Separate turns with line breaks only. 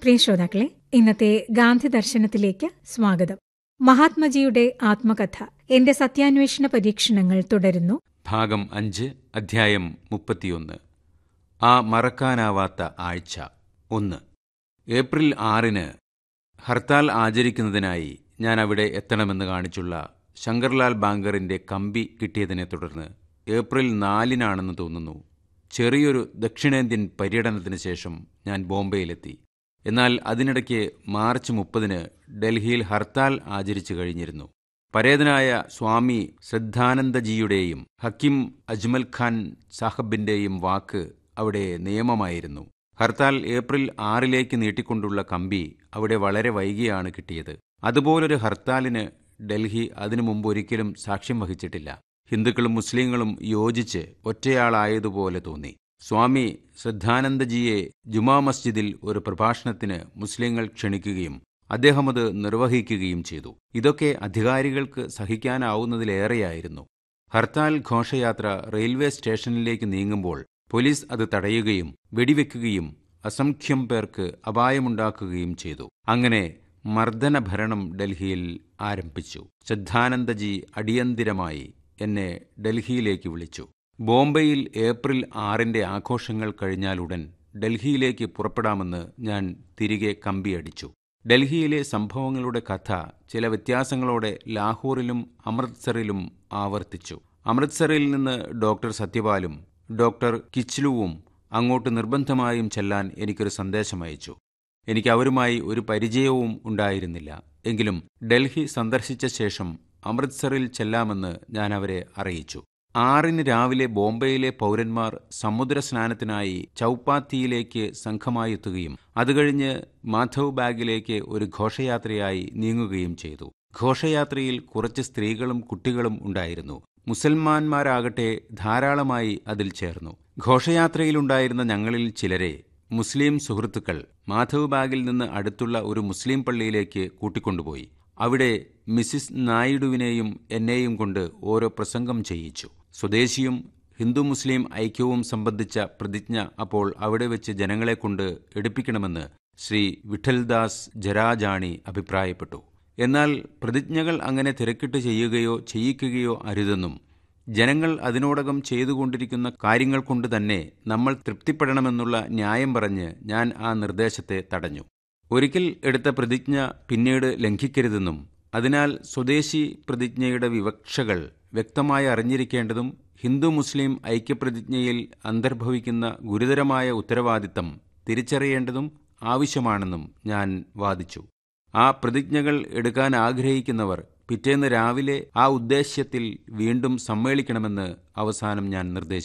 പ്രിയ ശ്രോതാക്കളെ ഇന്നത്തെ ഗാന്ധി ദർശനത്തിലേക്ക് സ്വാഗതം മഹാത്മജിയുടെ ആത്മകഥ എന്റെ സത്യാന്വേഷണ പരീക്ഷണങ്ങൾ തുടരുന്നു
ഭാഗം അഞ്ച് അധ്യായം മുപ്പത്തിയൊന്ന് ആ മറക്കാനാവാത്ത ആഴ്ച ഒന്ന് ഏപ്രിൽ ആറിന് ഹർത്താൽ ആചരിക്കുന്നതിനായി ഞാൻ അവിടെ എത്തണമെന്ന് കാണിച്ചുള്ള ശങ്കർലാൽ ബാങ്കറിന്റെ കമ്പി കിട്ടിയതിനെ തുടർന്ന് ഏപ്രിൽ നാലിനാണെന്ന് തോന്നുന്നു ചെറിയൊരു ദക്ഷിണേന്ത്യൻ പര്യടനത്തിന് ശേഷം ഞാൻ ബോംബെയിലെത്തി എന്നാൽ അതിനിടയ്ക്ക് മാർച്ച് മുപ്പതിന് ഡൽഹിയിൽ ഹർത്താൽ ആചരിച്ചു കഴിഞ്ഞിരുന്നു പരേതനായ സ്വാമി ശ്രദ്ധാനന്ദജിയുടെയും ഹക്കിം അജ്മൽ ഖാൻ സാഹബിന്റെയും വാക്ക് അവിടെ നിയമമായിരുന്നു ഹർത്താൽ ഏപ്രിൽ ആറിലേക്ക് നീട്ടിക്കൊണ്ടുള്ള കമ്പി അവിടെ വളരെ വൈകിയാണ് കിട്ടിയത് അതുപോലൊരു ഹർത്താലിന് ഡൽഹി അതിനു മുമ്പ് ഒരിക്കലും സാക്ഷ്യം വഹിച്ചിട്ടില്ല ഹിന്ദുക്കളും മുസ്ലിങ്ങളും യോജിച്ച് ഒറ്റയാളായതുപോലെ തോന്നി സ്വാമി ശ്രദ്ധാനന്ദജിയെ ജുമാ മസ്ജിദിൽ ഒരു പ്രഭാഷണത്തിന് മുസ്ലിങ്ങൾ ക്ഷണിക്കുകയും അദ്ദേഹം അത് നിർവഹിക്കുകയും ചെയ്തു ഇതൊക്കെ അധികാരികൾക്ക് സഹിക്കാനാവുന്നതിലേറെയായിരുന്നു ഹർത്താൽ ഘോഷയാത്ര റെയിൽവേ സ്റ്റേഷനിലേക്ക് നീങ്ങുമ്പോൾ പോലീസ് അത് തടയുകയും വെടിവെക്കുകയും അസംഖ്യം പേർക്ക് അപായമുണ്ടാക്കുകയും ചെയ്തു അങ്ങനെ മർദ്ദന ഭരണം ഡൽഹിയിൽ ആരംഭിച്ചു ശ്രദ്ധാനന്ദജി അടിയന്തിരമായി എന്നെ ഡൽഹിയിലേക്ക് വിളിച്ചു ബോംബെയിൽ ഏപ്രിൽ ആറിന്റെ ആഘോഷങ്ങൾ കഴിഞ്ഞാലുടൻ ഡൽഹിയിലേക്ക് പുറപ്പെടാമെന്ന് ഞാൻ തിരികെ കമ്പിയടിച്ചു ഡൽഹിയിലെ സംഭവങ്ങളുടെ കഥ ചില വ്യത്യാസങ്ങളോടെ ലാഹോറിലും അമൃത്സറിലും ആവർത്തിച്ചു അമൃത്സറിൽ നിന്ന് ഡോക്ടർ സത്യപാലും ഡോക്ടർ കിച്ലുവും അങ്ങോട്ട് നിർബന്ധമായും ചെല്ലാൻ എനിക്കൊരു സന്ദേശമയച്ചു എനിക്ക് അവരുമായി ഒരു പരിചയവും ഉണ്ടായിരുന്നില്ല എങ്കിലും ഡൽഹി സന്ദർശിച്ച ശേഷം അമൃത്സറിൽ ചെല്ലാമെന്ന് ഞാൻ അവരെ അറിയിച്ചു ആറിന് രാവിലെ ബോംബെയിലെ പൗരന്മാർ സമുദ്ര സ്നാനത്തിനായി ചൌപ്പാത്തിയിലേക്ക് സംഘമായി എത്തുകയും അതുകഴിഞ്ഞ് മാധവ് ബാഗിലേക്ക് ഒരു ഘോഷയാത്രയായി നീങ്ങുകയും ചെയ്തു ഘോഷയാത്രയിൽ കുറച്ച് സ്ത്രീകളും കുട്ടികളും ഉണ്ടായിരുന്നു മുസൽമാന്മാരാകട്ടെ ധാരാളമായി അതിൽ ചേർന്നു ഘോഷയാത്രയിലുണ്ടായിരുന്ന ഞങ്ങളിൽ ചിലരെ മുസ്ലിം സുഹൃത്തുക്കൾ മാധവ് ബാഗിൽ നിന്ന് അടുത്തുള്ള ഒരു മുസ്ലിം പള്ളിയിലേക്ക് കൂട്ടിക്കൊണ്ടുപോയി അവിടെ മിസിസ് നായിഡുവിനെയും എന്നെയും കൊണ്ട് ഓരോ പ്രസംഗം ചെയ്യിച്ചു സ്വദേശിയും ഹിന്ദു മുസ്ലിം ഐക്യവും സംബന്ധിച്ച പ്രതിജ്ഞ അപ്പോൾ അവിടെ വെച്ച് ജനങ്ങളെ കൊണ്ട് എടുപ്പിക്കണമെന്ന് ശ്രീ വിഠൽദാസ് ജരാജാണി അഭിപ്രായപ്പെട്ടു എന്നാൽ പ്രതിജ്ഞകൾ അങ്ങനെ തിരക്കിട്ട് ചെയ്യുകയോ ചെയ്യിക്കുകയോ അരുതെന്നും ജനങ്ങൾ അതിനോടകം ചെയ്തുകൊണ്ടിരിക്കുന്ന കാര്യങ്ങൾ കൊണ്ട് തന്നെ നമ്മൾ തൃപ്തിപ്പെടണമെന്നുള്ള ന്യായം പറഞ്ഞ് ഞാൻ ആ നിർദ്ദേശത്തെ തടഞ്ഞു ഒരിക്കൽ എടുത്ത പ്രതിജ്ഞ പിന്നീട് ലംഘിക്കരുതെന്നും അതിനാൽ സ്വദേശി പ്രതിജ്ഞയുടെ വിവക്ഷകൾ വ്യക്തമായി അറിഞ്ഞിരിക്കേണ്ടതും ഹിന്ദു മുസ്ലിം ഐക്യപ്രതിജ്ഞയിൽ അന്തർഭവിക്കുന്ന ഗുരുതരമായ ഉത്തരവാദിത്തം തിരിച്ചറിയേണ്ടതും ആവശ്യമാണെന്നും ഞാൻ വാദിച്ചു ആ പ്രതിജ്ഞകൾ എടുക്കാൻ ആഗ്രഹിക്കുന്നവർ പിറ്റേന്ന് രാവിലെ ആ ഉദ്ദേശ്യത്തിൽ വീണ്ടും സമ്മേളിക്കണമെന്ന് അവസാനം ഞാൻ നിർദ്ദേശിച്ചു